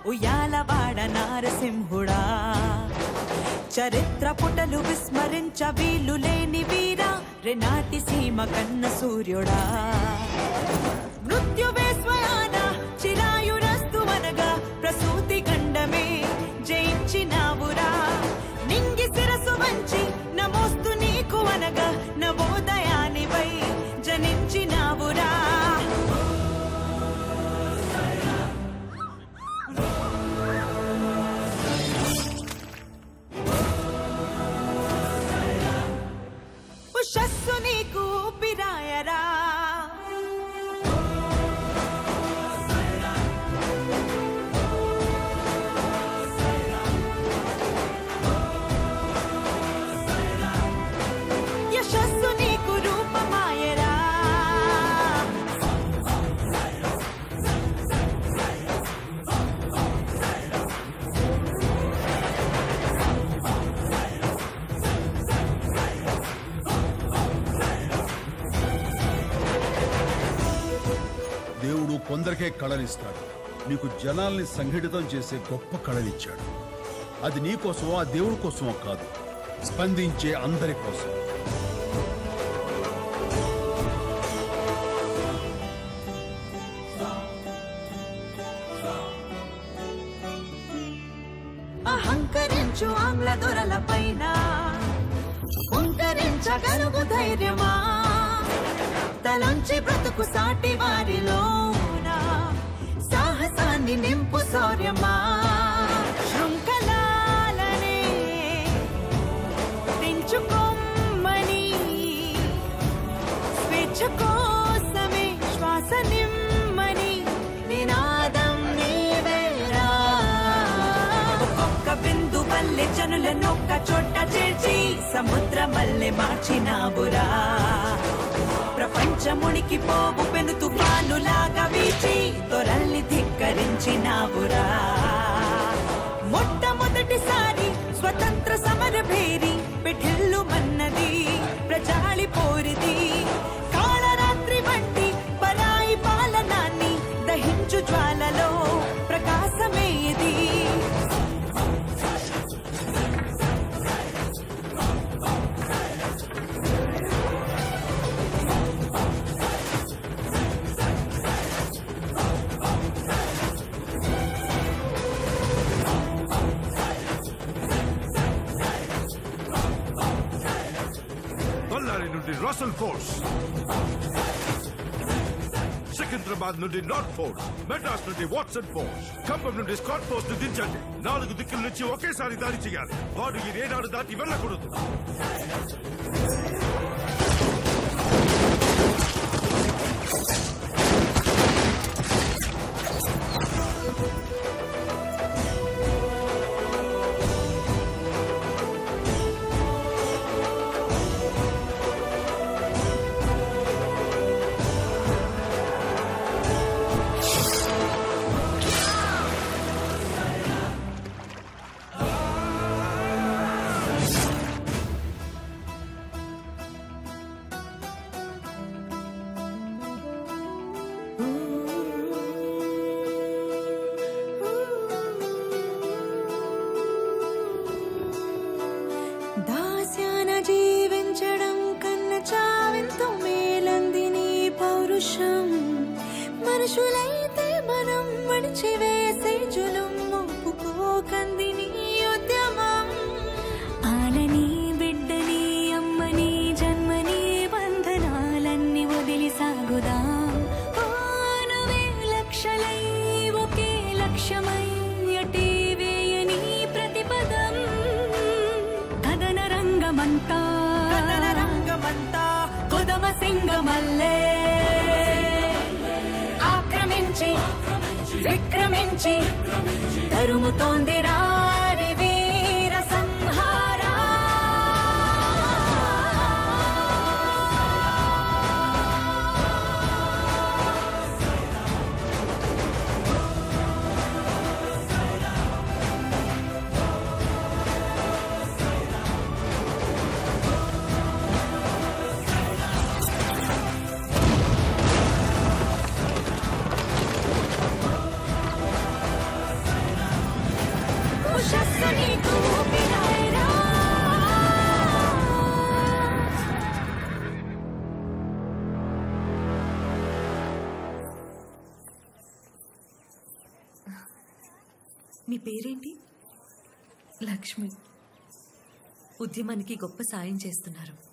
ఉయ్యాలవాడ నారసింహుడా చరిత్ర పుటలు విస్మరించ వీలు లేని వీరా రెనాటి సీమ కన్న సూర్యుడా మృత్యువే స్వయాన చిరాయురస్తు అనగా ప్రసూతి గండమే జయించినావురా నింగి శిరసు వంచి నమోస్తు నీకు అనగా నవోదయానివై జనించినావురా ఉషస్సు నీకు ఊపిరాయరా యశస్సు నీకు రూపమాయరా దేవుడు కొందరికే కళనిస్తాడు నీకు జనాల్ని సంఘటితం చేసే గొప్ప కళనిచ్చాడు అది నీ కోసమో ఆ దేవుడి కోసమో కాదు స్పందించే అందరి కోసం అహంకరించు ఆంగ్ల దొరల పైన ఉంకరించగలుగు ధైర్యమా తలంచి బ్రతుకు సాటి వారిలోన సాహసాన్ని నింపు శౌర్యమా శృంఖలాలనే తెంచుకోమ్మని స్వేచ్ఛ కోసమే శ్వాస నిమ్మని నినాదం నీవేరా ఒక్కొక్క బిందు వల్లే జనులనొక్క చోట చేర్చి సముద్ర మల్లె మార్చినావురా ప్రపంచమునికి పోవు పెను తుఫానులాగా వీచి తొరల్ని ధిక్కరించినావురా మొట్టమొదటిసారి స్వతంత్ర సమర భేరి పిఠిల్లు మన్నది ప్రజాళి పోరిది కాళరాత్రి వంటి పరాయి పాలనాన్ని దహించు జ్వాలలో ప్రకాశమే ఇది బళ్ళారి నుండి రసల్ ఫోర్స్ సికింద్రాబాద్ నుండి నార్త్ ఫోర్స్ మెడ్రాస్ నుండి వాట్సన్ ఫోర్స్ ఖమ్మం నుండి స్కాట్ ఫోర్స్ ను దించండి నాలుగు దిక్కుల నుంచి ఒకేసారి దాడి చేయాలి వాడు ఈ రేనాడు దాటి వెళ్ళకూడదు దాస్యాన జీవించడం కన్న చావెంతో మేలంది నీ పౌరుషం మనుషులైతే మనం మడిచివేసే జులుం ఒప్పుకోకంది నీ ఉద్యమం ఆలని బిడ్డని అమ్మని జన్మని బంధనాలన్నీ వదిలి సాగుదాం ఆనవే లక్షలై ఒకే లక్ష్యమై అటే వేయని ప్రతిపదం కదన రంగమంతా కదన రంగమంతా కొదమ సింగమల్లే ఆక్రమించి విక్రమించి తరుముతోంది రారి వీర సంహారా మీ పేరేంటి లక్ష్మి ఉద్యమానికి గొప్ప సాయం చేస్తున్నారు